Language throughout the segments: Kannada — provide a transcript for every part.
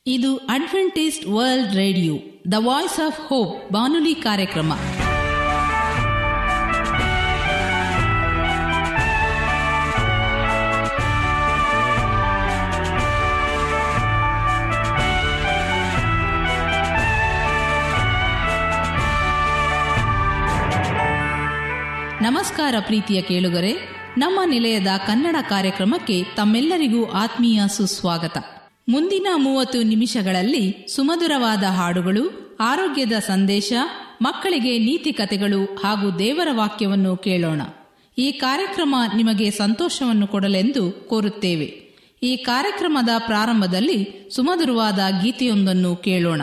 ಇದು adventist world radio the voice of hope ಬಾನುಲಿ ಕಾರ್ಯಕ್ರಮ ನಮಸ್ಕಾರ ಪ್ರೀತಿಯ ಕೇಳುಗರೆ ನಮ್ಮ ನಿಲಯದ ಕನ್ನಡ ಕಾರ್ಯಕ್ರಮಕ್ಕೆ ತಮ್ಮೆಲ್ಲರಿಗೂ ಆತ್ಮೀಯ ಸುಸ್ವಾಗತ ಮುಂದಿನ ಮೂವತ್ತು ನಿಮಿಷಗಳಲ್ಲಿ ಸುಮಧುರವಾದ ಹಾಡುಗಳು ಆರೋಗ್ಯದ ಸಂದೇಶ ಮಕ್ಕಳಿಗೆ ನೀತಿ ಕಥೆಗಳು ಹಾಗೂ ದೇವರ ವಾಕ್ಯವನ್ನು ಕೇಳೋಣ ಈ ಕಾರ್ಯಕ್ರಮ ನಿಮಗೆ ಸಂತೋಷವನ್ನು ಕೊಡಲೆಂದು ಕೋರುತ್ತೇವೆ ಈ ಕಾರ್ಯಕ್ರಮದ ಪ್ರಾರಂಭದಲ್ಲಿ ಸುಮಧುರವಾದ ಗೀತೆಯೊಂದನ್ನು ಕೇಳೋಣ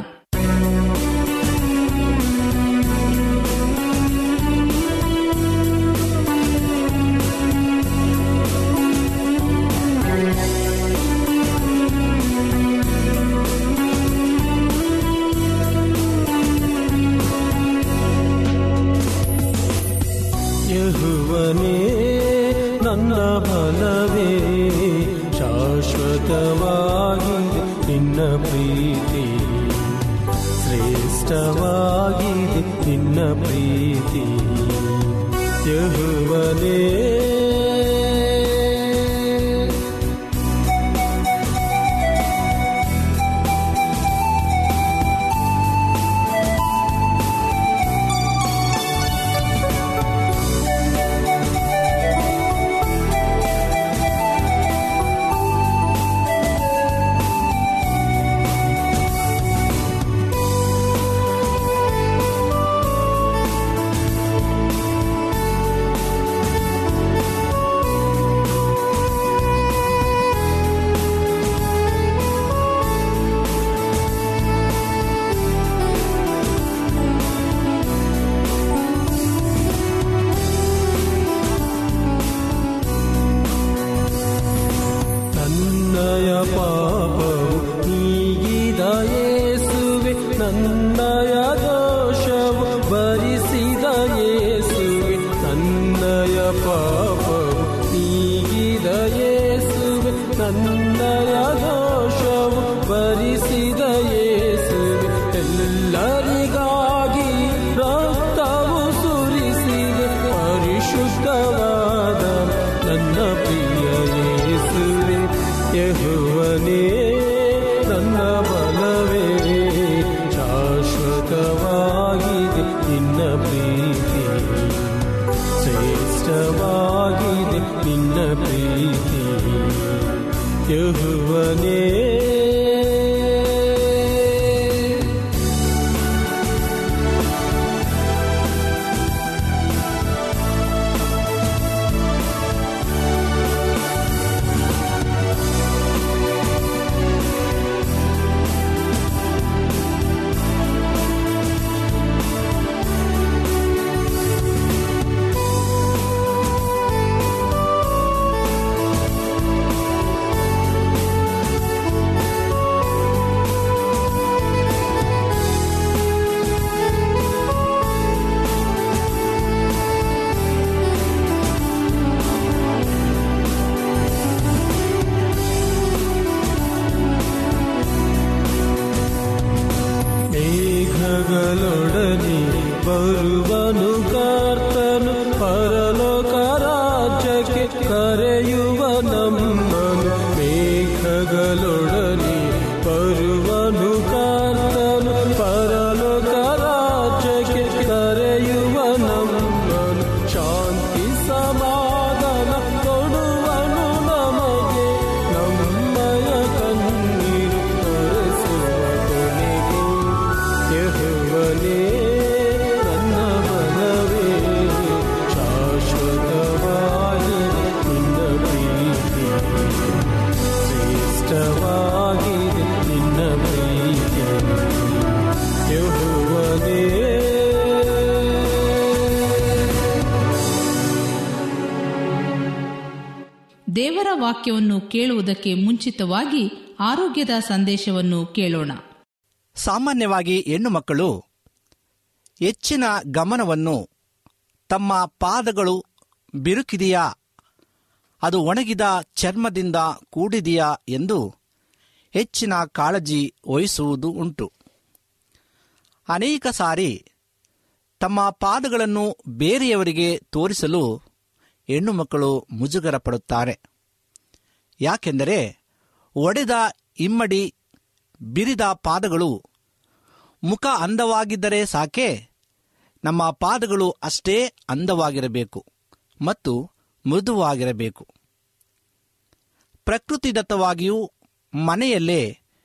ಯಹುವನೇ ನನ್ನ ಬಲವೇ ಶಾಶ್ವತವಾಗಿದೆ ನಿನ್ನ ಪ್ರೀತಿ ಶ್ರೇಷ್ಠವಾಗಿದೆ ನಿನ್ನ ಪ್ರೀತಿ ಯಹುವನೇ ನನ್ನಯ ಪಾಪವು ನೀಗಿದ ಯೇಸುವೆ ನನ್ನಯ ದೋಷವು ಭರಿಸಿದ ಯೇಸುವೆ ನನ್ನಯ ಪಾಪವು ನೀಗಿದ ಯೇಸುವೆ ನನ್ನಯ ದೋಷವು ಭರಿಸಿದ ಯೇಸುವೆ ಎಲ್ಲರಿಗಾಗಿ ರಕ್ತವು ಸುರಿಸಿದೆ ಪರಿಶುದ್ಧವಾದ ನನ್ನ ಪ್ರಿಯ ಯೇಸುವೆ ಯಹುವನೇ ನನ್ನ ಬಲವೇ ಶಾಶ್ವತವಾಗಿದೆ ನಿನ್ನ ಪ್ರೀತಿ ಶ್ರೇಷ್ಠವಾಗಿದೆ ನಿನ್ನ ಪ್ರೀತಿ ಯಹುವನೇ ಮೇಘಗಳೊಡನೆ ಬರುವನು ಕರ್ತನು ಪರಲೋಕ ರಾಜ್ಯಕ್ಕೆ ಕರೆಯುವ ನಮ್ಮನು ಮೇಘಗಳೊಡನೆ ಬರುವನು ಕರ್ತನು ಪರಲೋಕ ರಾಜ್ಯಕ್ಕೆ ಕರೆಯುವ ನಮ್ಮನು ಶಾಂತಿ ಸಮಾಧಾನ ಕೊಡುವನು ನಮಗೆ ನಮ್ಮಯ ಕಣ್ಣೀರು ತೋರಿಸುವ ಕೊನೆಗೆ ಯಹುವನೇ ನನ್ನ ಬಲವೇ ಶಾಶ್ವತವಾಗಿದೆ ನಿನ್ನ ಪ್ರೀತಿ ಶ್ರೇಷ್ಠವಾಗಿದೆ ನಿನ್ನ ಪ್ರೀತಿ ಯಹುವನೇ ದೇವರ ವಾಕ್ಯವನ್ನು ಕೇಳುವುದಕ್ಕೆ ಮುಂಚಿತವಾಗಿ ಆರೋಗ್ಯದ ಸಂದೇಶವನ್ನು ಕೇಳೋಣ ಸಾಮಾನ್ಯವಾಗಿ ಹೆಣ್ಣು ಮಕ್ಕಳು ಹೆಚ್ಚಿನ ಗಮನವನ್ನು ತಮ್ಮ ಪಾದಗಳು ಬಿರುಕಿದೆಯಾ ಅದು ಒಣಗಿದ ಚರ್ಮದಿಂದ ಕೂಡಿದೆಯಾ ಎಂದು ಹೆಚ್ಚಿನ ಕಾಳಜಿ ವಹಿಸುವುದು ಉಂಟು ಅನೇಕ ಸಾರಿ ತಮ್ಮ ಪಾದಗಳನ್ನು ಬೇರೆಯವರಿಗೆ ತೋರಿಸಲು ಹೆಣ್ಣು ಮಕ್ಕಳು ಮುಜುಗರ ಪಡುತ್ತಾರೆ ಯಾಕೆಂದರೆ ಒಡೆದ ಇಮ್ಮಡಿ ಬಿರಿದ ಪಾದಗಳು ಮುಖ ಅಂದವಾಗಿದ್ದರೆ ಸಾಕೆ ನಮ್ಮ ಪಾದಗಳು ಅಷ್ಟೇ ಅಂದವಾಗಿರಬೇಕು ಮತ್ತು ಮೃದುವಾಗಿರಬೇಕು ಪ್ರಕೃತಿದತ್ತವಾಗಿಯೂ ಮನೆಯಲ್ಲೇ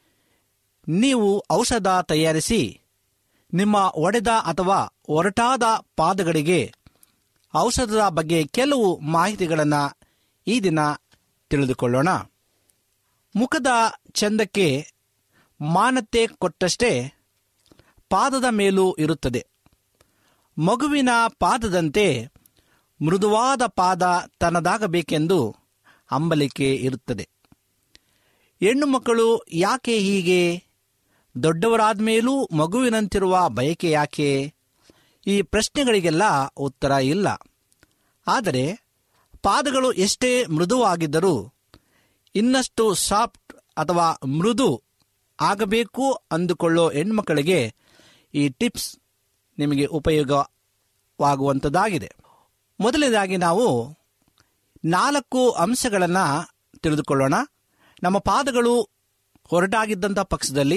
ನೀವು ಔಷಧ ತಯಾರಿಸಿ ನಿಮ್ಮ ಒಡೆದ ಅಥವಾ ಒರಟಾದ ಪಾದಗಳಿಗೆ ಔಷಧದ ಬಗ್ಗೆ ಕೆಲವು ಮಾಹಿತಿಗಳನ್ನು ಈ ದಿನ ತಿಳಿದುಕೊಳ್ಳೋಣ ಮುಖದ ಚಂದಕ್ಕೆ ಮಾನತೆ ಕೊಟ್ಟಷ್ಟೇ ಪಾದದ ಮೇಲೂ ಇರುತ್ತದೆ ಮಗುವಿನ ಪಾದದಂತೆ ಮೃದುವಾದ ಪಾದ ತನ್ನದಾಗಬೇಕೆಂದು ಹಂಬಲಿಕೆ ಇರುತ್ತದೆ ಹೆಣ್ಣು ಮಕ್ಕಳು ಯಾಕೆ ಹೀಗೆ ದೊಡ್ಡವರಾದ ಮೇಲೂ ಮಗುವಿನಂತಿರುವ ಬಯಕೆ ಯಾಕೆ ಈ ಪ್ರಶ್ನೆಗಳಿಗೆಲ್ಲ ಉತ್ತರ ಇಲ್ಲ ಆದರೆ ಪಾದಗಳು ಎಷ್ಟೇ ಮೃದುವಾಗಿದ್ದರೂ ಇನ್ನಷ್ಟು ಸಾಫ್ಟ್ ಅಥವಾ ಮೃದು ಆಗಬೇಕು ಅಂದುಕೊಳ್ಳೋ ಹೆಣ್ಮಕ್ಕಳಿಗೆ ಈ ಟಿಪ್ಸ್ ನಿಮಗೆ ಉಪಯೋಗವಾಗುವಂಥದ್ದಾಗಿದೆ ಮೊದಲನೇದಾಗಿ ನಾವು ನಾಲ್ಕು ಅಂಶಗಳನ್ನು ತಿಳಿದುಕೊಳ್ಳೋಣ ನಮ್ಮ ಪಾದಗಳು ಹೊರಟಾಗಿದ್ದಂಥ ಪಕ್ಷದಲ್ಲಿ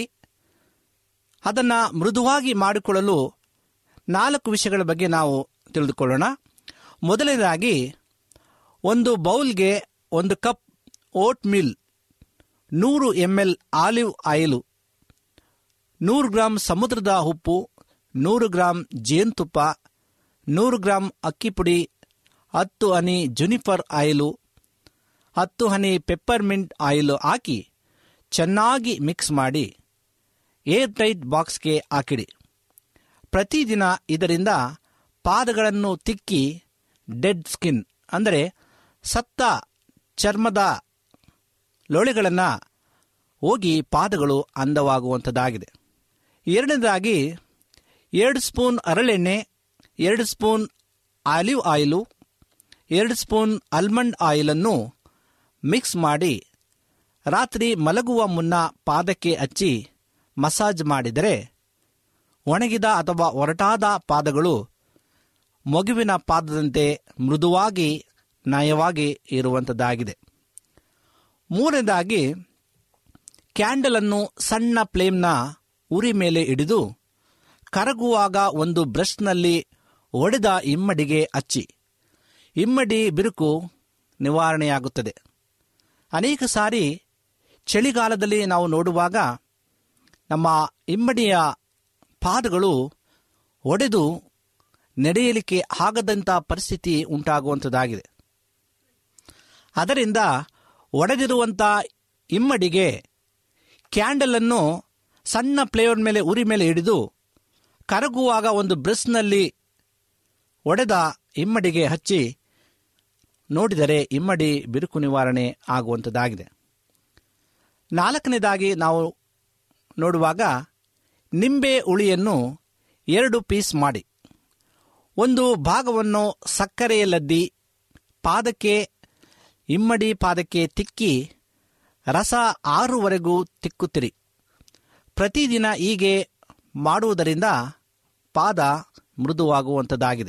ಅದನ್ನು ಮೃದುವಾಗಿ ಮಾಡಿಕೊಳ್ಳಲು ನಾಲ್ಕು ವಿಷಯಗಳ ಬಗ್ಗೆ ನಾವು ತಿಳಿದುಕೊಳ್ಳೋಣ ಮೊದಲನೇದಾಗಿ ಒಂದು ಬೌಲ್ಗೆ ಒಂದು ಕಪ್ ಓಟ್ ಮಿಲ್ ನೂರು ಎಮ್ ಎಲ್ ಆಲಿವ್ ಆಯಿಲು ನೂರು ಗ್ರಾಂ ಸಮುದ್ರದ ಉಪ್ಪು ನೂರು ಗ್ರಾಂ ಜೇನುತುಪ್ಪ ನೂರು ಗ್ರಾಂ ಅಕ್ಕಿ ಪುಡಿ ಹತ್ತು ಹನಿ ಜುನಿಫರ್ ಆಯಿಲು ಹತ್ತು ಹನಿ ಪೆಪ್ಪರ್ಮಿಂಟ್ ಆಯಿಲು ಹಾಕಿ ಚೆನ್ನಾಗಿ ಮಿಕ್ಸ್ ಮಾಡಿ ಏರ್ ಟೈಟ್ ಬಾಕ್ಸ್ಗೆ ಹಾಕಿಡಿ ಪ್ರತಿದಿನ ಇದರಿಂದ ಪಾದಗಳನ್ನು ತಿಕ್ಕಿ ಡೆಡ್ ಸ್ಕಿನ್ ಅಂದರೆ ಸತ್ತ ಚರ್ಮದ ಲೋಳೆಗಳನ್ನು ಹೋಗಿ ಪಾದಗಳು ಅಂದವಾಗುವಂಥದ್ದಾಗಿದೆ ಎರಡನೇದಾಗಿ ಎರಡು ಸ್ಪೂನ್ ಹರಳೆಣ್ಣೆ ಎರಡು ಸ್ಪೂನ್ ಆಲಿವ್ ಆಯಿಲು ಎರಡು ಸ್ಪೂನ್ ಆಲ್ಮಂಡ್ ಆಯಿಲನ್ನು ಮಿಕ್ಸ್ ಮಾಡಿ ರಾತ್ರಿ ಮಲಗುವ ಮುನ್ನ ಪಾದಕ್ಕೆ ಹಚ್ಚಿ ಮಸಾಜ್ ಮಾಡಿದರೆ ಒಣಗಿದ ಅಥವಾ ಒರಟಾದ ಪಾದಗಳು ಮಗುವಿನ ಪಾದದಂತೆ ಮೃದುವಾಗಿ ನಯವಾಗಿ ಇರುವಂಥದ್ದಾಗಿದೆ ಮೂರನೇದಾಗಿ ಕ್ಯಾಂಡಲನ್ನು ಸಣ್ಣ ಫ್ಲೇಮ್ನ ಉರಿ ಮೇಲೆ ಹಿಡಿದು ಕರಗುವಾಗ ಒಂದು ಬ್ರಷ್ನಲ್ಲಿ ಒಡೆದ ಇಮ್ಮಡಿಗೆ ಹಚ್ಚಿ ಇಮ್ಮಡಿ ಬಿರುಕು ನಿವಾರಣೆಯಾಗುತ್ತದೆ ಅನೇಕ ಸಾರಿ ಚಳಿಗಾಲದಲ್ಲಿ ನಾವು ನೋಡುವಾಗ ನಮ್ಮ ಇಮ್ಮಡಿಯ ಪಾದಗಳು ಒಡೆದು ನಡೆಯಲಿಕ್ಕೆ ಆಗದಂಥ ಪರಿಸ್ಥಿತಿ ಉಂಟಾಗುವಂಥದ್ದಾಗಿದೆ ಅದರಿಂದ ಒಡೆದಿರುವಂಥ ಇಮ್ಮಡಿಗೆ ಕ್ಯಾಂಡಲನ್ನು ಸಣ್ಣ ಫ್ಲೇವರ್ ಮೇಲೆ ಉರಿ ಮೇಲೆ ಹಿಡಿದು ಕರಗುವಾಗ ಒಂದು ಬ್ರಷ್ನಲ್ಲಿ ಒಡೆದ ಇಮ್ಮಡಿಗೆ ಹಚ್ಚಿ ನೋಡಿದರೆ ಇಮ್ಮಡಿ ಬಿರುಕು ನಿವಾರಣೆ ಆಗುವಂಥದ್ದಾಗಿದೆ ನಾಲ್ಕನೇದಾಗಿ ನಾವು ನೋಡುವಾಗ ನಿಂಬೆ ಹುಳಿಯನ್ನು ಎರಡು ಪೀಸ್ ಮಾಡಿ ಒಂದು ಭಾಗವನ್ನು ಸಕ್ಕರೆಯಲ್ಲದ್ದಿ ಪಾದಕ್ಕೆ ಇಮ್ಮಡಿ ಪಾದಕ್ಕೆ ತಿಕ್ಕಿ ರಸ ಆರುವರೆಗೂ ತಿಕ್ಕುತ್ತಿರಿ ಪ್ರತಿದಿನ ಹೀಗೆ ಮಾಡುವುದರಿಂದ ಪಾದ ಮೃದುವಾಗುವಂಥದ್ದಾಗಿದೆ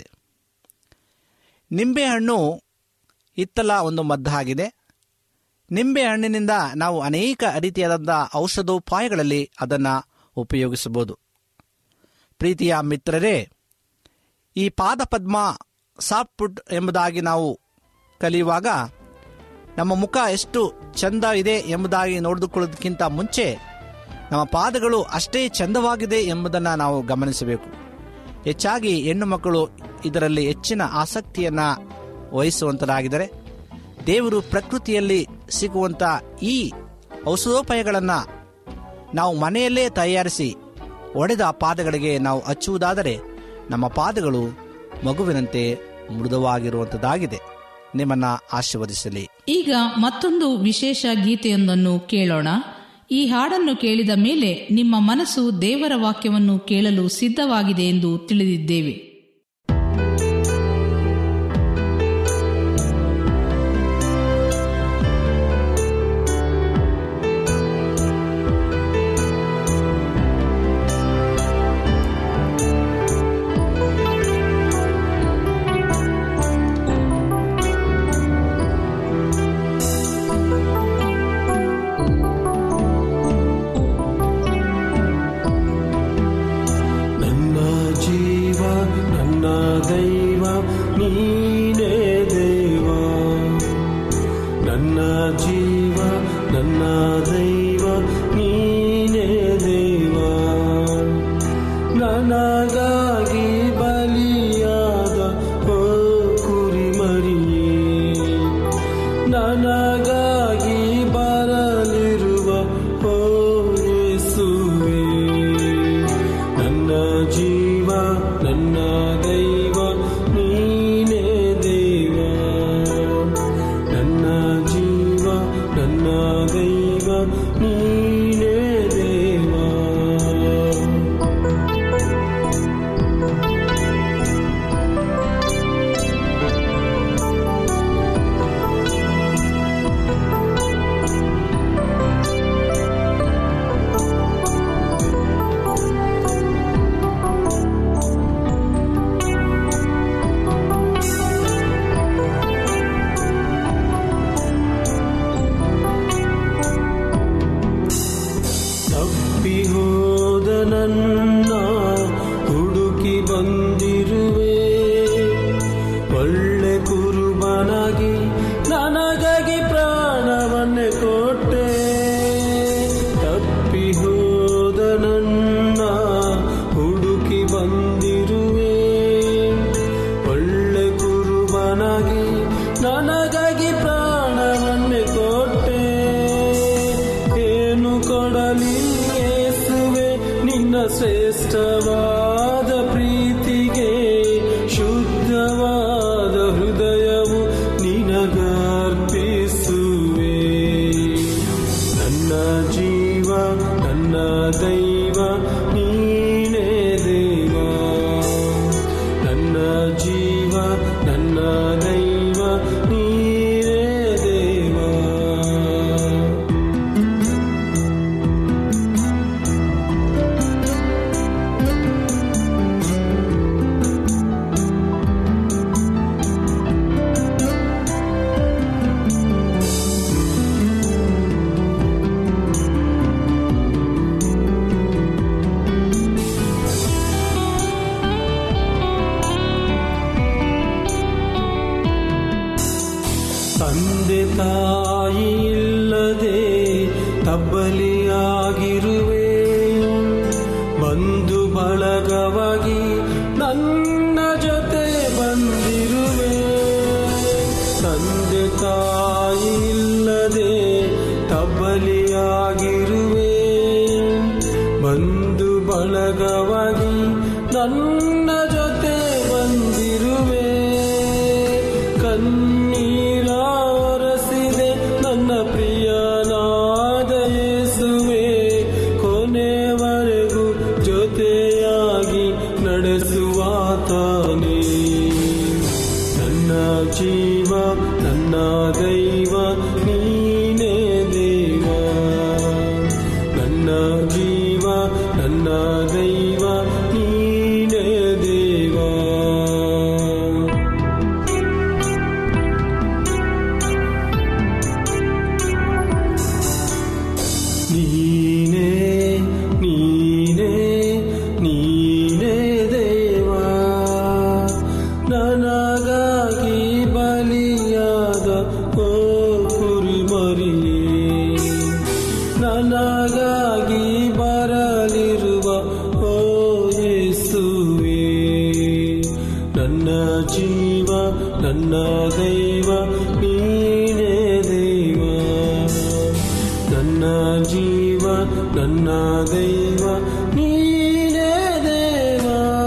ನಿಂಬೆಹಣ್ಣು ಇತ್ತಲ ಒಂದು ಮದ್ದಾಗಿದೆ ನಿಂಬೆಹಣ್ಣಿನಿಂದ ನಾವು ಅನೇಕ ರೀತಿಯಾದಂಥ ಔಷಧೋಪಾಯಗಳಲ್ಲಿ ಅದನ್ನು ಉಪಯೋಗಿಸಬಹುದು ಪ್ರೀತಿಯ ಮಿತ್ರರೇ ಈ ಪಾದಪದ್ಮ ಸಾಫ್ಟ್ ಫುಡ್ ಎಂಬುದಾಗಿ ನಾವು ಕಲಿಯುವಾಗ ನಮ್ಮ ಮುಖ ಎಷ್ಟು ಚಂದ ಇದೆ ಎಂಬುದಾಗಿ ನೋಡಿದುಕೊಳ್ಳೋದಕ್ಕಿಂತ ಮುಂಚೆ ನಮ್ಮ ಪಾದಗಳು ಅಷ್ಟೇ ಚಂದವಾಗಿದೆ ಎಂಬುದನ್ನು ನಾವು ಗಮನಿಸಬೇಕು ಹೆಚ್ಚಾಗಿ ಹೆಣ್ಣು ಮಕ್ಕಳು ಇದರಲ್ಲಿ ಹೆಚ್ಚಿನ ಆಸಕ್ತಿಯನ್ನು ವಹಿಸುವಂತರಾಗಿದ್ದಾರೆ ದೇವರು ಪ್ರಕೃತಿಯಲ್ಲಿ ಸಿಗುವಂಥ ಈ ಔಷಧೋಪಾಯಗಳನ್ನು ನಾವು ಮನೆಯಲ್ಲೇ ತಯಾರಿಸಿ ಒಡೆದ ಪಾದಗಳಿಗೆ ನಾವು ಹಚ್ಚುವುದಾದರೆ ನಮ್ಮ ಪಾದಗಳು ಮಗುವಿನಂತೆ ಮೃದುವಾಗಿರುವಂಥದ್ದಾಗಿದೆ ನಿಮ್ಮನ್ನ ಆಶೀರ್ವದಿಸಲಿ ಈಗ ಮತ್ತೊಂದು ವಿಶೇಷ ಗೀತೆಯೊಂದನ್ನು ಕೇಳೋಣ ಈ ಹಾಡನ್ನು ಕೇಳಿದ ಮೇಲೆ ನಿಮ್ಮ ಮನಸ್ಸು ದೇವರ ವಾಕ್ಯವನ್ನು ಕೇಳಲು ಸಿದ್ಧವಾಗಿದೆ ಎಂದು ತಿಳಿದಿದ್ದೇವೆ ತಪ್ಪಿ ಹೋದ ನನ್ನ ಹುಡುಕಿ ಬಂದಿರುವೆ ಒಳ್ಳೆ ಕುರುಬನಾಗಿ ನನಗಾಗಿ ಪ್ರಾಣವನ್ನೇ ಕೊಟ್ಟೆ ತಪ್ಪಿ ಹೋದ ನನ್ನ ಹುಡುಕಿ ಬಂದಿರುವೆ ಒಳ್ಳೆ ಕುರುಬನಾಗಿ ನನಗಾಗಿ ಪ್ರಾಣವನ್ನೇ ಕೊಟ್ಟೆ ಏನು ಕೊಡಲಿ ಯೇಸುವೆ ನಿನ್ನ ಶ್ರೇಷ್ಠವಾದ ಪ್ರೀತಿಗೆ ಶುದ್ಧವಾದ ಹೃದಯವು ನಿನಗರ್ಪಿಸುವೆ ನನ್ನ ಜೀವ ನನ್ನ ದೈವ ನೀನೇ ದೇವ ನನ್ನ ಜೀವ ನನ್ನ ದೈವ ನೀನೇ ದೇವ ತಂದೆ ತಾಯಿ ಇಲ್ಲದೆ ತಬ್ಬಲಿಯಾಗಿರುವೆ ಬಂಧು ಬಳಗವಾಗಿ ನನ್ನ ಜೊತೆ ಬಂದಿರುವೆ ತಂದೆ ತಾಯಿ ಇಲ್ಲದೆ ತಬ್ಬಲಿಯಾಗಿರುವೆ ಬಂಧು ಬಳಗವಾಗಿ ನನ್ನ ಜೊತೆ ಬಂದಿರುವೆ ಕಣ್ಣೀರಾರಸಿದೆ ನನ್ನ ಪ್ರಿಯನಾದ ಯೇಸುವೆ ಕೊನೆವರೆಗೂ ಜೊತೆಯಾಗಿ ನಡೆಸುವಾತನೇ ನನ್ನ ಜೀವ ನನ್ನ ದೈವ ನೀನೇ ದೇವ ನನ್ನ ಜೀವ ನನ್ನ ದೈವ ನೀನೇ ದೇವ ನೀನೇ ನೀನೇ ನೀನೇ ದೇವ ನನಗಾಗಿ ಬಲಿಯಾದ ಓ ಕುರಿಮರಿಯೇ ನನಗಾಗಿ ಬರಲಿರುವ ಓ ಯೇಸುವೇ ನನ್ನ ಜೀವ ನನ್ನ ದೈವ ನೀನೇ ದೇವ ನನ್ನ ಜೀವ ನನ್ನ ದೈವ ನೀನೇ ದೇವ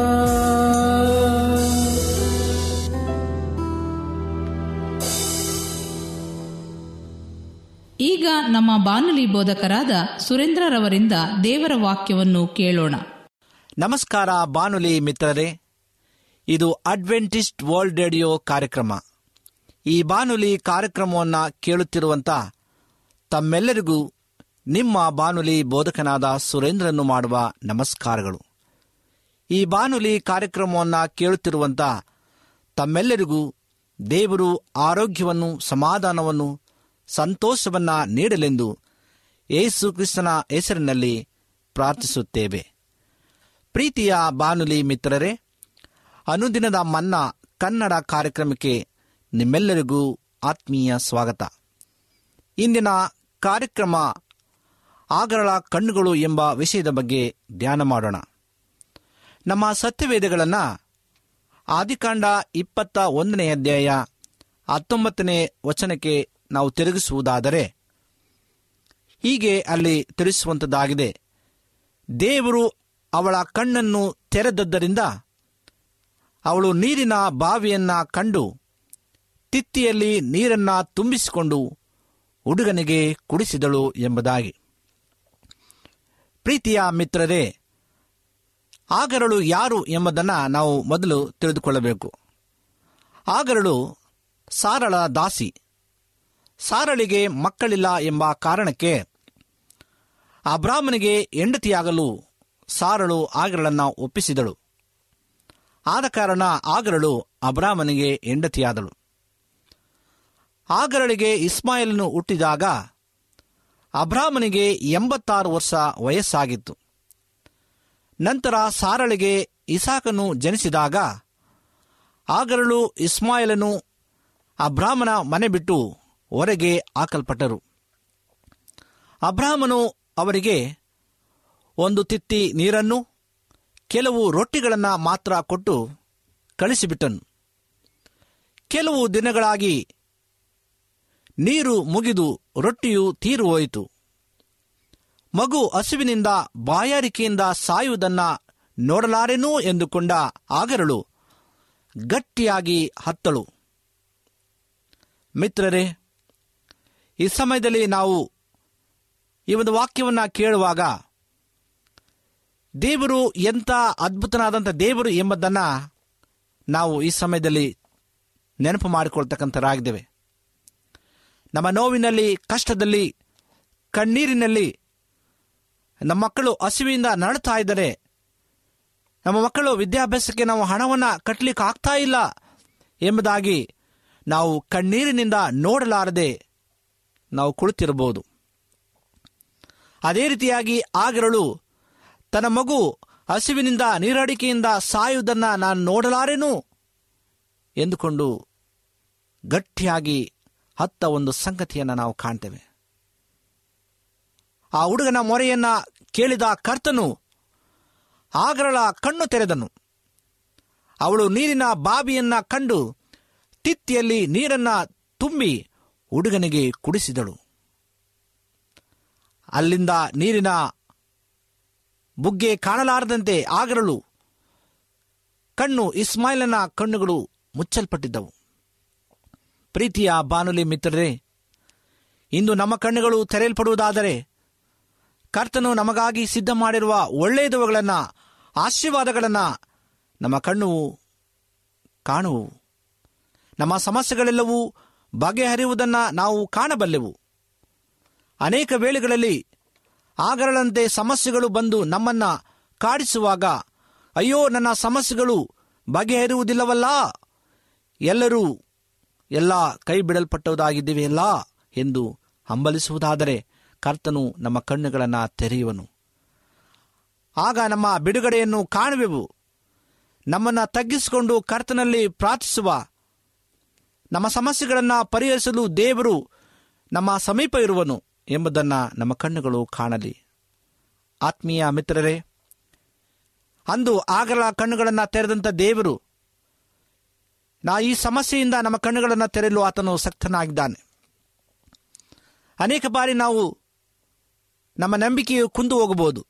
ಈಗ ನಮ್ಮ ಬಾನುಲಿ ಬೋಧಕರಾದ ಸುರೇಂದ್ರರವರಿಂದ ದೇವರ ವಾಕ್ಯವನ್ನು ಕೇಳೋಣ ನಮಸ್ಕಾರ ಬಾನುಲಿ ಮಿತ್ರರೇ ಇದು ಅಡ್ವೆಂಟಿಸ್ಟ್ ವರ್ಲ್ಡ್ ರೇಡಿಯೋ ಕಾರ್ಯಕ್ರಮ ಈ ಬಾನುಲಿ ಕಾರ್ಯಕ್ರಮವನ್ನು ಕೇಳುತ್ತಿರುವಂತ ತಮ್ಮೆಲ್ಲರಿಗೂ ನಿಮ್ಮ ಬಾನುಲಿ ಬೋಧಕನಾದ ಸುರೇಂದ್ರನ್ನು ಮಾಡುವ ನಮಸ್ಕಾರಗಳು ಈ ಬಾನುಲಿ ಕಾರ್ಯಕ್ರಮವನ್ನು ಕೇಳುತ್ತಿರುವಂತ ತಮ್ಮೆಲ್ಲರಿಗೂ ದೇವರು ಆರೋಗ್ಯವನ್ನು ಸಮಾಧಾನವನ್ನು ಸಂತೋಷವನ್ನ ನೀಡಲೆಂದು ಯೇಸು ಕ್ರಿಸ್ತನ ಹೆಸರಿನಲ್ಲಿ ಪ್ರಾರ್ಥಿಸುತ್ತೇವೆ ಪ್ರೀತಿಯ ಬಾನುಲಿ ಮಿತ್ರರೇ ಅನುದಿನದ ಮನ್ನ ಕನ್ನಡ ಕಾರ್ಯಕ್ರಮಕ್ಕೆ ನಿಮ್ಮೆಲ್ಲರಿಗೂ ಆತ್ಮೀಯ ಸ್ವಾಗತ ಇಂದಿನ ಕಾರ್ಯಕ್ರಮ ಆಗರಳ ಕಣ್ಣುಗಳು ಎಂಬ ವಿಷಯದ ಬಗ್ಗೆ ಧ್ಯಾನ ಮಾಡೋಣ ನಮ್ಮ ಸತ್ಯವೇದಗಳನ್ನು ಆದಿಕಾಂಡ ಇಪ್ಪತ್ತ ಒಂದನೇ ಅಧ್ಯಾಯ ಹತ್ತೊಂಬತ್ತನೇ ವಚನಕ್ಕೆ ನಾವು ತಿರುಗಿಸುವುದಾದರೆ ಹೀಗೆ ಅಲ್ಲಿ ತಿಳಿಸುವಂಥದ್ದಾಗಿದೆ ದೇವರು ಅವಳ ಕಣ್ಣನ್ನು ತೆರೆದದ್ದರಿಂದ ಅವಳು ನೀರಿನ ಬಾವಿಯನ್ನ ಕಂಡು ತಿತ್ತಿಯಲ್ಲಿ ನೀರನ್ನ ತುಂಬಿಸಿಕೊಂಡು ಹುಡುಗನಿಗೆ ಕುಡಿಸಿದಳು ಎಂಬುದಾಗಿ ಪ್ರೀತಿಯ ಮಿತ್ರರೇ ಆಗರಳು ಯಾರು ಎಂಬುದನ್ನು ನಾವು ಮೊದಲು ತಿಳಿದುಕೊಳ್ಳಬೇಕು ಆಗರಳು ಸಾರಳ ದಾಸಿ ಸಾರಳಿಗೆ ಮಕ್ಕಳಿಲ್ಲ ಎಂಬ ಕಾರಣಕ್ಕೆ ಅಬ್ರಾಹ್ಮನಿಗೆ ಹೆಂಡತಿಯಾಗಲು ಸಾರಳು ಆಗರಳನ್ನು ಒಪ್ಪಿಸಿದಳು ಆದ ಕಾರಣ ಆಗರಳು ಅಬ್ರಾಹ್ಮನಿಗೆ ಹೆಂಡತಿಯಾದಳು ಆಗರಳಿಗೆ ಇಸ್ಮಾಯಿಲನು ಹುಟ್ಟಿದಾಗ ಅಬ್ರಾಹ್ಮನಿಗೆ ಎಂಬತ್ತಾರು ವರ್ಷ ವಯಸ್ಸಾಗಿತ್ತು ನಂತರ ಸಾರಳಿಗೆ ಇಸಾಕನು ಜನಿಸಿದಾಗ ಆಗರಳು ಇಸ್ಮಾಯಿಲನು ಅಬ್ರಾಹ್ಮನ ಮನೆ ಬಿಟ್ಟು ಹೊರಗೆ ಹಾಕಲ್ಪಟ್ಟರು ಅಬ್ರಾಹ್ಮನು ಅವರಿಗೆ ಒಂದು ತಿತ್ತಿ ನೀರನ್ನು ಕೆಲವು ರೊಟ್ಟಿಗಳನ್ನು ಮಾತ್ರ ಕೊಟ್ಟು ಕಳಿಸಿಬಿಟ್ಟನು ಕೆಲವು ದಿನಗಳಾಗಿ ನೀರು ಮುಗಿದು ರೊಟ್ಟಿಯು ತೀರು ಹೋಯಿತು ಮಗು ಹಸುವಿನಿಂದ ಬಾಯಾರಿಕೆಯಿಂದ ಸಾಯುವುದನ್ನ ನೋಡಲಾರೆನೂ ಎಂದುಕೊಂಡ ಆಗರಳು ಗಟ್ಟಿಯಾಗಿ ಹತ್ತಳು ಮಿತ್ರರೇ ಈ ಸಮಯದಲ್ಲಿ ನಾವು ಈ ಒಂದು ವಾಕ್ಯವನ್ನು ಕೇಳುವಾಗ ದೇವರು ಎಂಥ ಅದ್ಭುತನಾದಂಥ ದೇವರು ಎಂಬುದನ್ನು ನಾವು ಈ ಸಮಯದಲ್ಲಿ ನೆನಪು ಮಾಡಿಕೊಳ್ತಕ್ಕಂಥರಾಗಿದ್ದೇವೆ ನಮ್ಮ ನೋವಿನಲ್ಲಿ ಕಷ್ಟದಲ್ಲಿ ಕಣ್ಣೀರಿನಲ್ಲಿ ನಮ್ಮ ಮಕ್ಕಳು ಹಸಿವಿಯಿಂದ ನರಳುತ್ತಾ ಇದ್ದರೆ ನಮ್ಮ ಮಕ್ಕಳು ವಿದ್ಯಾಭ್ಯಾಸಕ್ಕೆ ನಾವು ಹಣವನ್ನು ಕಟ್ಟಲಿಕ್ಕೆ ಆಗ್ತಾ ಇಲ್ಲ ಎಂಬುದಾಗಿ ನಾವು ಕಣ್ಣೀರಿನಿಂದ ನೋಡಲಾರದೆ ನಾವು ಕುಳಿತಿರಬಹುದು ಅದೇ ರೀತಿಯಾಗಿ ಆಗಿರಲು ತನ್ನ ಮಗು ಹಸಿವಿನಿಂದ ನೀರಡಿಕೆಯಿಂದ ಸಾಯುವುದನ್ನ ನಾನು ನೋಡಲಾರೆನು ಎಂದುಕೊಂಡು ಗಟ್ಟಿಯಾಗಿ ಹತ್ತ ಒಂದು ಸಂಗತಿಯನ್ನು ನಾವು ಕಾಣ್ತೇವೆ ಆ ಹುಡುಗನ ಮೊರೆಯನ್ನ ಕೇಳಿದ ಕರ್ತನು ಆಗರಳ ಕಣ್ಣು ತೆರೆದನು ಅವಳು ನೀರಿನ ಬಾವಿಯನ್ನ ಕಂಡು ತಿತ್ತಿಯಲ್ಲಿ ನೀರನ್ನ ತುಂಬಿ ಹುಡುಗನಿಗೆ ಕುಡಿಸಿದಳು ಅಲ್ಲಿಂದ ನೀರಿನ ಬುಗ್ಗೆ ಕಾಣಲಾರದಂತೆ ಆಗರಳು ಕಣ್ಣು ಇಸ್ಮಾಯಿಲನ ಕಣ್ಣುಗಳು ಮುಚ್ಚಲ್ಪಟ್ಟಿದ್ದವು ಪ್ರೀತಿಯ ಬಾನುಲಿ ಮಿತ್ರರೇ ಇಂದು ನಮ್ಮ ಕಣ್ಣುಗಳು ತೆರೆಯಲ್ಪಡುವುದಾದರೆ ಕರ್ತನು ನಮಗಾಗಿ ಸಿದ್ಧ ಮಾಡಿರುವ ಒಳ್ಳೆಯದುಗಳನ್ನು ಆಶೀರ್ವಾದಗಳನ್ನು ನಮ್ಮ ಕಣ್ಣು ಕಾಣುವು ನಮ್ಮ ಸಮಸ್ಯೆಗಳೆಲ್ಲವೂ ಬಗೆಹರಿಯುವುದನ್ನು ನಾವು ಕಾಣಬಲ್ಲೆವು ಅನೇಕ ವೇಳೆಗಳಲ್ಲಿ ಆಗರಳಂತೆ ಸಮಸ್ಯೆಗಳು ಬಂದು ನಮ್ಮನ್ನ ಕಾಡಿಸುವಾಗ ಅಯ್ಯೋ ನನ್ನ ಸಮಸ್ಯೆಗಳು ಬಗೆಹರಿಯುವುದಿಲ್ಲವಲ್ಲ ಎಲ್ಲರೂ ಎಲ್ಲ ಕೈ ಬಿಡಲ್ಪಟ್ಟುದಾಗಿದ್ದೀವೆಯಲ್ಲ ಎಂದು ಹಂಬಲಿಸುವುದಾದರೆ ಕರ್ತನು ನಮ್ಮ ಕಣ್ಣುಗಳನ್ನು ತೆರೆಯುವನು ಆಗ ನಮ್ಮ ಬಿಡುಗಡೆಯನ್ನು ಕಾಣುವೆವು ನಮ್ಮನ್ನು ತಗ್ಗಿಸಿಕೊಂಡು ಕರ್ತನಲ್ಲಿ ಪ್ರಾರ್ಥಿಸುವ ನಮ್ಮ ಸಮಸ್ಯೆಗಳನ್ನು ಪರಿಹರಿಸಲು ದೇವರು ನಮ್ಮ ಸಮೀಪ ಇರುವನು ಎಂಬುದನ್ನು ನಮ್ಮ ಕಣ್ಣುಗಳು ಕಾಣಲಿ ಆತ್ಮೀಯ ಮಿತ್ರರೇ ಅಂದು ಆಗಲ ಕಣ್ಣುಗಳನ್ನು ತೆರೆದಂಥ ದೇವರು ನಾ ಈ ಸಮಸ್ಯೆಯಿಂದ ನಮ್ಮ ಕಣ್ಣುಗಳನ್ನು ತೆರೆಯಲು ಆತನು ಸಕ್ತನಾಗಿದ್ದಾನೆ ಅನೇಕ ಬಾರಿ ನಾವು ನಮ್ಮ ನಂಬಿಕೆಯು ಕುಂದು ಹೋಗಬಹುದು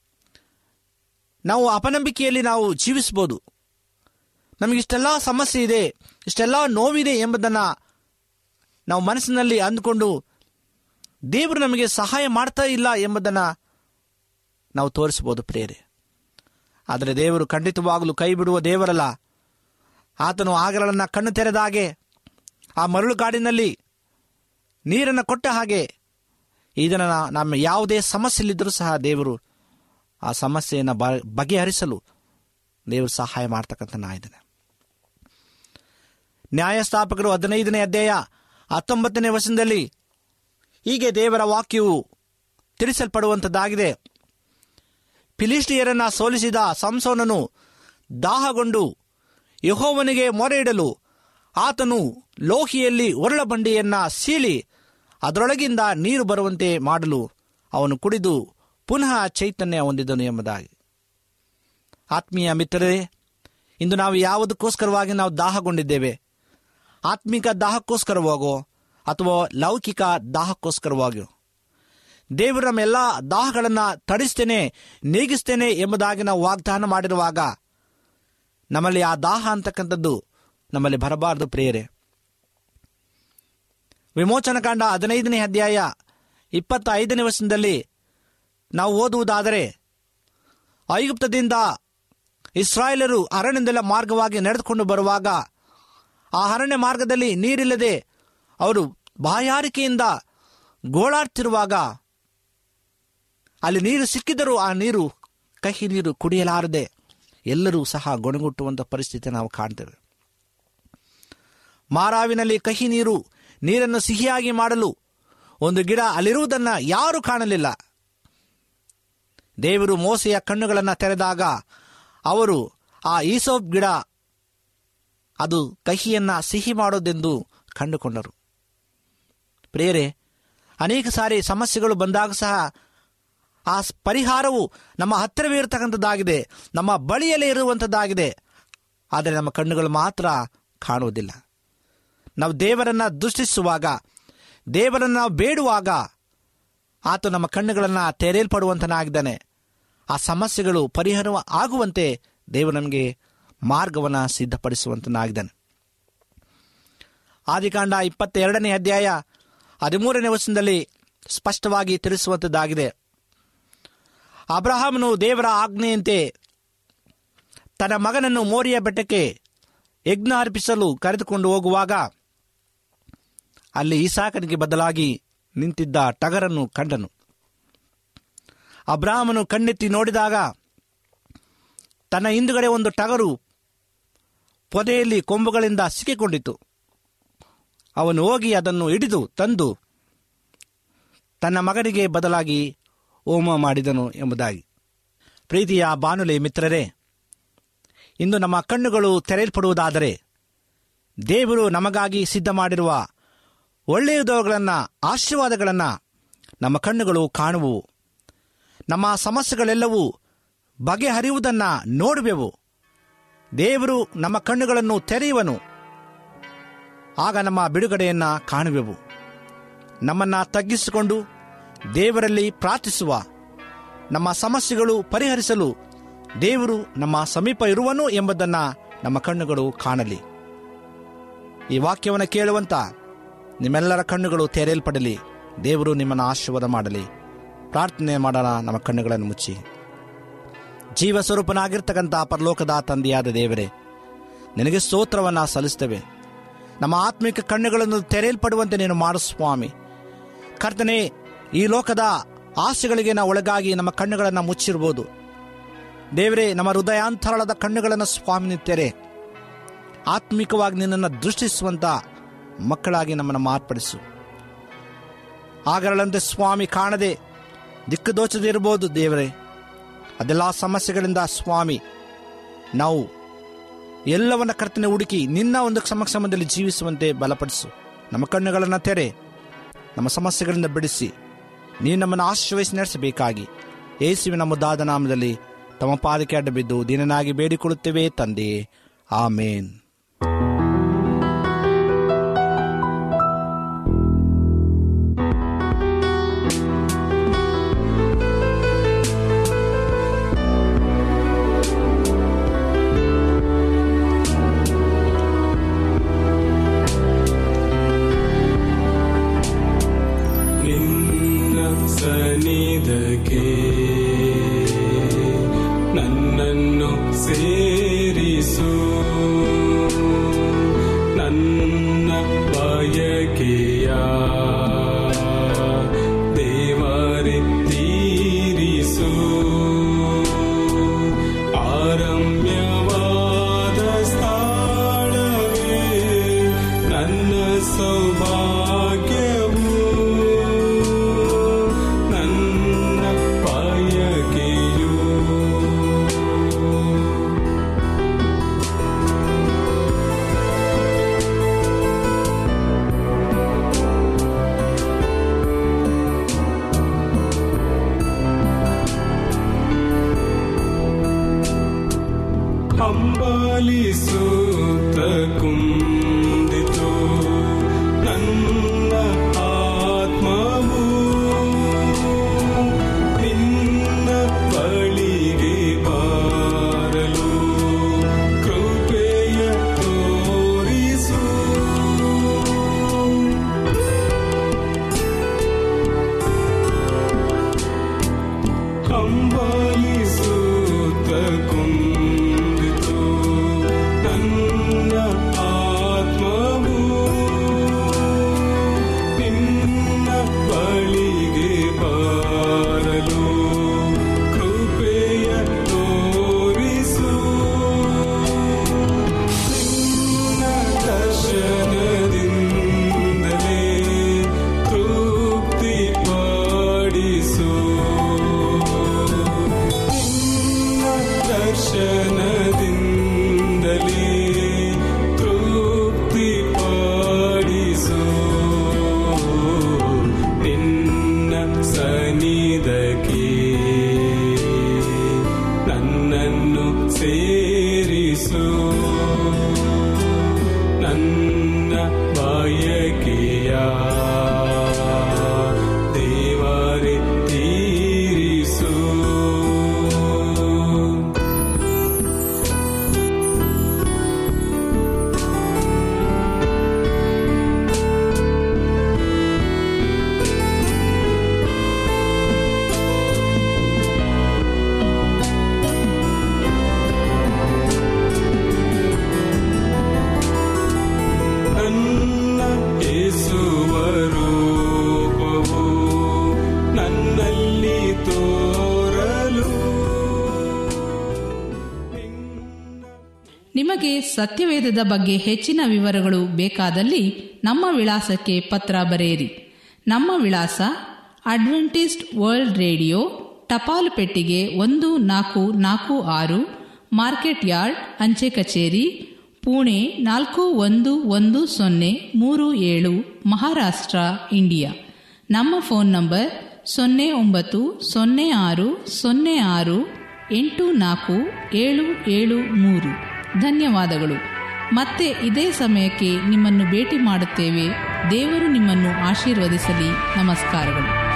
ನಾವು ಅಪನಂಬಿಕೆಯಲ್ಲಿ ನಾವು ಜೀವಿಸಬಹುದು ನಮಗಿಷ್ಟೆಲ್ಲ ಸಮಸ್ಯೆ ಇದೆ ಇಷ್ಟೆಲ್ಲ ನೋವಿದೆ ಎಂಬುದನ್ನು ನಾವು ಮನಸ್ಸಿನಲ್ಲಿ ಅಂದುಕೊಂಡು ದೇವರು ನಮಗೆ ಸಹಾಯ ಮಾಡ್ತಾ ಇಲ್ಲ ಎಂಬುದನ್ನು ನಾವು ತೋರಿಸಬಹುದು ಪ್ರೇರೆ ಆದರೆ ದೇವರು ಖಂಡಿತವಾಗಲೂ ಕೈ ಬಿಡುವ ದೇವರಲ್ಲ ಆತನು ಆಗಲನ್ನ ಕಣ್ಣು ತೆರೆದ ಹಾಗೆ ಆ ಮರಳುಗಾಡಿನಲ್ಲಿ ನೀರನ್ನು ಕೊಟ್ಟ ಹಾಗೆ ಇದನ್ನು ನಮ್ಮ ಯಾವುದೇ ಸಮಸ್ಯೆಯಲ್ಲಿದ್ದರೂ ಸಹ ದೇವರು ಆ ಸಮಸ್ಯೆಯನ್ನು ಬ ಬಗೆಹರಿಸಲು ದೇವರು ಸಹಾಯ ಮಾಡ್ತಕ್ಕಂಥ ನಾಯಿದ್ದಾನೆ ನ್ಯಾಯಸ್ಥಾಪಕರು ಹದಿನೈದನೇ ಅಧ್ಯಾಯ ಹತ್ತೊಂಬತ್ತನೇ ವರ್ಷದಲ್ಲಿ ಹೀಗೆ ದೇವರ ವಾಕ್ಯವು ತಿಳಿಸಲ್ಪಡುವಂಥದ್ದಾಗಿದೆ ಫಿಲಿಸ್ಟಿಯರನ್ನ ಸೋಲಿಸಿದ ಸಂಸೋನನು ದಾಹಗೊಂಡು ಯಹೋವನಿಗೆ ಮೊರೆ ಇಡಲು ಆತನು ಲೋಹಿಯಲ್ಲಿ ಒರಳ ಬಂಡಿಯನ್ನ ಸೀಳಿ ಅದರೊಳಗಿಂದ ನೀರು ಬರುವಂತೆ ಮಾಡಲು ಅವನು ಕುಡಿದು ಪುನಃ ಚೈತನ್ಯ ಹೊಂದಿದನು ಎಂಬುದಾಗಿ ಆತ್ಮೀಯ ಮಿತ್ರರೇ ಇಂದು ನಾವು ಯಾವುದಕ್ಕೋಸ್ಕರವಾಗಿ ನಾವು ದಾಹಗೊಂಡಿದ್ದೇವೆ ಆತ್ಮಿಕ ದಾಹಕ್ಕೋಸ್ಕರವಾಗೋ ಅಥವಾ ಲೌಕಿಕ ದಾಹಕ್ಕೋಸ್ಕರವಾಗಿಯೋ ದೇವರು ನಮ್ಮ ಎಲ್ಲ ದಾಹಗಳನ್ನು ತಡಿಸ್ತೇನೆ ನೀಗಿಸ್ತೇನೆ ಎಂಬುದಾಗಿ ನಾವು ವಾಗ್ದಾನ ಮಾಡಿರುವಾಗ ನಮ್ಮಲ್ಲಿ ಆ ದಾಹ ಅಂತಕ್ಕಂಥದ್ದು ನಮ್ಮಲ್ಲಿ ಬರಬಾರದು ಪ್ರೇಯರೆ ವಿಮೋಚನಕಾಂಡ ಹದಿನೈದನೇ ಅಧ್ಯಾಯ ಇಪ್ಪತ್ತ ಐದನೇ ವರ್ಷದಲ್ಲಿ ನಾವು ಓದುವುದಾದರೆ ಐಗುಪ್ತದಿಂದ ಇಸ್ರಾಯೇಲರು ಅರಣ್ಯದೆಲ್ಲ ಮಾರ್ಗವಾಗಿ ನಡೆದುಕೊಂಡು ಬರುವಾಗ ಆ ಅರಣ್ಯ ಮಾರ್ಗದಲ್ಲಿ ನೀರಿಲ್ಲದೆ ಅವರು ಬಾಯಾರಿಕೆಯಿಂದ ಗೋಳಾಡ್ತಿರುವಾಗ ಅಲ್ಲಿ ನೀರು ಸಿಕ್ಕಿದರೂ ಆ ನೀರು ಕಹಿ ನೀರು ಕುಡಿಯಲಾರದೆ ಎಲ್ಲರೂ ಸಹ ಗೊಣಗುಟ್ಟುವಂಥ ಪರಿಸ್ಥಿತಿ ನಾವು ಕಾಣ್ತೇವೆ ಮಾರಾವಿನಲ್ಲಿ ಕಹಿ ನೀರು ನೀರನ್ನು ಸಿಹಿಯಾಗಿ ಮಾಡಲು ಒಂದು ಗಿಡ ಅಲ್ಲಿರುವುದನ್ನು ಯಾರೂ ಕಾಣಲಿಲ್ಲ ದೇವರು ಮೋಸೆಯ ಕಣ್ಣುಗಳನ್ನು ತೆರೆದಾಗ ಅವರು ಆ ಈಸೋಪ್ ಗಿಡ ಅದು ಕಹಿಯನ್ನ ಸಿಹಿ ಮಾಡೋದೆಂದು ಕಂಡುಕೊಂಡರು ಪ್ರೇರೆ ಅನೇಕ ಸಾರಿ ಸಮಸ್ಯೆಗಳು ಬಂದಾಗ ಸಹ ಆ ಸ್- ಪರಿಹಾರವು ನಮ್ಮ ಹತ್ತಿರವೇ ಇರತಕ್ಕಂಥದ್ದಾಗಿದೆ ನಮ್ಮ ಬಳಿಯಲ್ಲೇ ಇರುವಂಥದ್ದಾಗಿದೆ ಆದರೆ ನಮ್ಮ ಕಣ್ಣುಗಳು ಮಾತ್ರ ಕಾಣುವುದಿಲ್ಲ ನಾವು ದೇವರನ್ನ ದೃಷ್ಟಿಸುವಾಗ ದೇವರನ್ನು ನಾವು ಬೇಡುವಾಗ ಆತ ನಮ್ಮ ಕಣ್ಣುಗಳನ್ನು ತೆರೆಯಲ್ಪಡುವಂತನಾಗಿದ್ದಾನೆ ಆ ಸಮಸ್ಯೆಗಳು ಪರಿಹಾರ ಆಗುವಂತೆ ದೇವರು ನಮಗೆ ಮಾರ್ಗವನ್ನು ಸಿದ್ಧಪಡಿಸುವಂತನಾಗಿದ್ದಾನೆ ಆದಿಕಾಂಡ ಇಪ್ಪತ್ತೆರಡನೇ ಅಧ್ಯಾಯ ಹದಿಮೂರನೇ ವರ್ಷದಲ್ಲಿ ಸ್ಪಷ್ಟವಾಗಿ ತಿಳಿಸುವಂಥದ್ದಾಗಿದೆ ಅಬ್ರಹಾಮನು ದೇವರ ಆಜ್ಞೆಯಂತೆ ತನ್ನ ಮಗನನ್ನು ಮೋರಿಯ ಬೆಟ್ಟಕ್ಕೆ ಯಜ್ಞ ಅರ್ಪಿಸಲು ಕರೆದುಕೊಂಡು ಹೋಗುವಾಗ ಅಲ್ಲಿ ಈಸಾಕನಿಗೆ ಬದಲಾಗಿ ನಿಂತಿದ್ದ ಟಗರನ್ನು ಕಂಡನು ಅಬ್ರಾಹ್ಮನು ಕಣ್ಣೆತ್ತಿ ನೋಡಿದಾಗ ತನ್ನ ಹಿಂದುಗಡೆ ಒಂದು ಟಗರು ಪೊದೆಯಲ್ಲಿ ಕೊಂಬುಗಳಿಂದ ಸಿಕ್ಕಿಕೊಂಡಿತು ಅವನು ಹೋಗಿ ಅದನ್ನು ಹಿಡಿದು ತಂದು ತನ್ನ ಮಗನಿಗೆ ಬದಲಾಗಿ ಹೋಮ ಮಾಡಿದನು ಎಂಬುದಾಗಿ ಪ್ರೀತಿಯ ಬಾನುಲಿ ಮಿತ್ರರೇ ಇಂದು ನಮ್ಮ ಕಣ್ಣುಗಳು ತೆರೆಯಲ್ಪಡುವುದಾದರೆ ದೇವರು ನಮಗಾಗಿ ಸಿದ್ಧ ಮಾಡಿರುವ ಒಳ್ಳೆಯದವುಗಳನ್ನು ಆಶೀರ್ವಾದಗಳನ್ನು ನಮ್ಮ ಕಣ್ಣುಗಳು ಕಾಣುವು ನಮ್ಮ ಸಮಸ್ಯೆಗಳೆಲ್ಲವೂ ಬಗೆಹರಿಯುವುದನ್ನು ನೋಡುವೆವು ದೇವರು ನಮ್ಮ ಕಣ್ಣುಗಳನ್ನು ತೆರೆಯುವನು ಆಗ ನಮ್ಮ ಬಿಡುಗಡೆಯನ್ನು ಕಾಣುವೆವು ನಮ್ಮನ್ನು ತಗ್ಗಿಸಿಕೊಂಡು ದೇವರಲ್ಲಿ ಪ್ರಾರ್ಥಿಸುವ ನಮ್ಮ ಸಮಸ್ಯೆಗಳು ಪರಿಹರಿಸಲು ದೇವರು ನಮ್ಮ ಸಮೀಪ ಇರುವನು ಎಂಬುದನ್ನು ನಮ್ಮ ಕಣ್ಣುಗಳು ಕಾಣಲಿ ಈ ವಾಕ್ಯವನ್ನು ಕೇಳುವಂತ ನಿಮ್ಮೆಲ್ಲರ ಕಣ್ಣುಗಳು ತೆರೆಯಲ್ಪಡಲಿ ದೇವರು ನಿಮ್ಮನ್ನು ಆಶೀರ್ವಾದ ಮಾಡಲಿ ಪ್ರಾರ್ಥನೆ ಮಾಡೋಣ ನಮ್ಮ ಕಣ್ಣುಗಳನ್ನು ಮುಚ್ಚಿ ಜೀವ ಸ್ವರೂಪನಾಗಿರ್ತಕ್ಕಂಥ ಪರಲೋಕದ ತಂದೆಯಾದ ದೇವರೇ ನಿನಗೆ ಸ್ತೋತ್ರವನ್ನು ಸಲ್ಲಿಸ್ತೇವೆ ನಮ್ಮ ಆತ್ಮಿಕ ಕಣ್ಣುಗಳನ್ನು ತೆರೆಯಲ್ಪಡುವಂತೆ ನೀನು ಮಾಡು ಸ್ವಾಮಿ ಕರ್ತನೆ ಈ ಲೋಕದ ಆಸೆಗಳಿಗೆ ನಾವು ಒಳಗಾಗಿ ನಮ್ಮ ಕಣ್ಣುಗಳನ್ನು ಮುಚ್ಚಿರ್ಬೋದು ದೇವರೇ ನಮ್ಮ ಹೃದಯಾಂತರಾಳದ ಕಣ್ಣುಗಳನ್ನು ಸ್ವಾಮಿ ತೆರೆ ಆತ್ಮಿಕವಾಗಿ ನಿನ್ನನ್ನು ದೃಷ್ಟಿಸುವಂತ ಮಕ್ಕಳಾಗಿ ನಮ್ಮನ್ನು ಮಾರ್ಪಡಿಸು ಆಗರಳಂತೆ ಸ್ವಾಮಿ ಕಾಣದೆ ದಿಕ್ಕು ದೋಚದೆ ಇರ್ಬೋದು ದೇವರೇ ಅದೆಲ್ಲ ಸಮಸ್ಯೆಗಳಿಂದ ಸ್ವಾಮಿ ನಾವು ಎಲ್ಲವನ್ನ ಕರ್ತನೆ ಹುಡುಕಿ ನಿನ್ನ ಒಂದು ಸಮಕ್ಷಮದಲ್ಲಿ ಜೀವಿಸುವಂತೆ ಬಲಪಡಿಸು ನಮ್ಮ ಕಣ್ಣುಗಳನ್ನು ತೆರೆ ನಮ್ಮ ಸಮಸ್ಯೆಗಳಿಂದ ಬಿಡಿಸಿ ನೀನು ನಮ್ಮನ್ನು ಆಶ್ರಯಿಸಿ ನಡೆಸಬೇಕಾಗಿ ಯೇಸುವಿನ ಮುದ್ದಾದ ನಾಮದಲ್ಲಿ ತಮ್ಮ ಪಾದಕ್ಕೆ ಅಡ್ಡ ಬಿದ್ದು ದಿನನಾಗಿ ಬೇಡಿಕೊಳ್ಳುತ್ತೇವೆ ತಂದೆಯೇ ಆಮೇನ್ ನಿನ್ನ ಸನಿಧಕ್ಕೆ ನನ್ನನ್ನು ಸೇರಿಸು ನನ್ನ ಬಯಕೆಯ ದೇವರೇ ತೀರಿಸು ಆರಮ್ಯವಾದ ಸ್ಥಳವೇ ನನ್ನ ಸೌಭಾಗ್ಯವು ನನ್ನ ಬಯಕೆಯು ಹಂಬಲಿಸುತ್ತ ಕುಂದಿತು ನನ್ನ ಆತ್ಮವು ನಿನ್ನ ಬಳಿಗೆ ಬಾರಲು ಕೃಪೆಯ ತೋರಿಸು ಹಂಬಲಿಸುತ್ತ ಕುಂದಿತು ನನ್ನ ಆತ್ಮವು ನಿಮಗೆ ಸತ್ಯವೇದದ ಬಗ್ಗೆ ಹೆಚ್ಚಿನ ವಿವರಗಳು ಬೇಕಾದಲ್ಲಿ ನಮ್ಮ ವಿಳಾಸಕ್ಕೆ ಪತ್ರ ಬರೆಯಿರಿ ನಮ್ಮ ವಿಳಾಸ ಅಡ್ವೆಂಟಿಸ್ಟ್ ವರ್ಲ್ಡ್ ರೇಡಿಯೋ ಟಪಾಲು ಪೆಟ್ಟಿಗೆ ಒಂದು ನಾಲ್ಕು ನಾಲ್ಕು ಆರು ಮಾರ್ಕೆಟ್ ಯಾರ್ಡ್ ಅಂಚೆ ಕಚೇರಿ ಪುಣೆ ನಾಲ್ಕು ಒಂದು ಒಂದು ಸೊನ್ನೆ ಮೂರು ಏಳು ಮಹಾರಾಷ್ಟ್ರ ಇಂಡಿಯಾ ನಮ್ಮ ಫೋನ್ ನಂಬರ್ ಸೊನ್ನೆ ಒಂಬತ್ತು ಸೊನ್ನೆ ಆರು ಸೊನ್ನೆ ಆರು ಎಂಟು ನಾಲ್ಕು ಏಳು ಏಳು ಮೂರು ಧನ್ಯವಾದಗಳು ಮತ್ತೆ ಇದೇ ಸಮಯಕ್ಕೆ ನಿಮ್ಮನ್ನು ಭೇಟಿ ಮಾಡುತ್ತೇವೆ ದೇವರು ನಿಮ್ಮನ್ನು ಆಶೀರ್ವದಿಸಲಿ ನಮಸ್ಕಾರಗಳು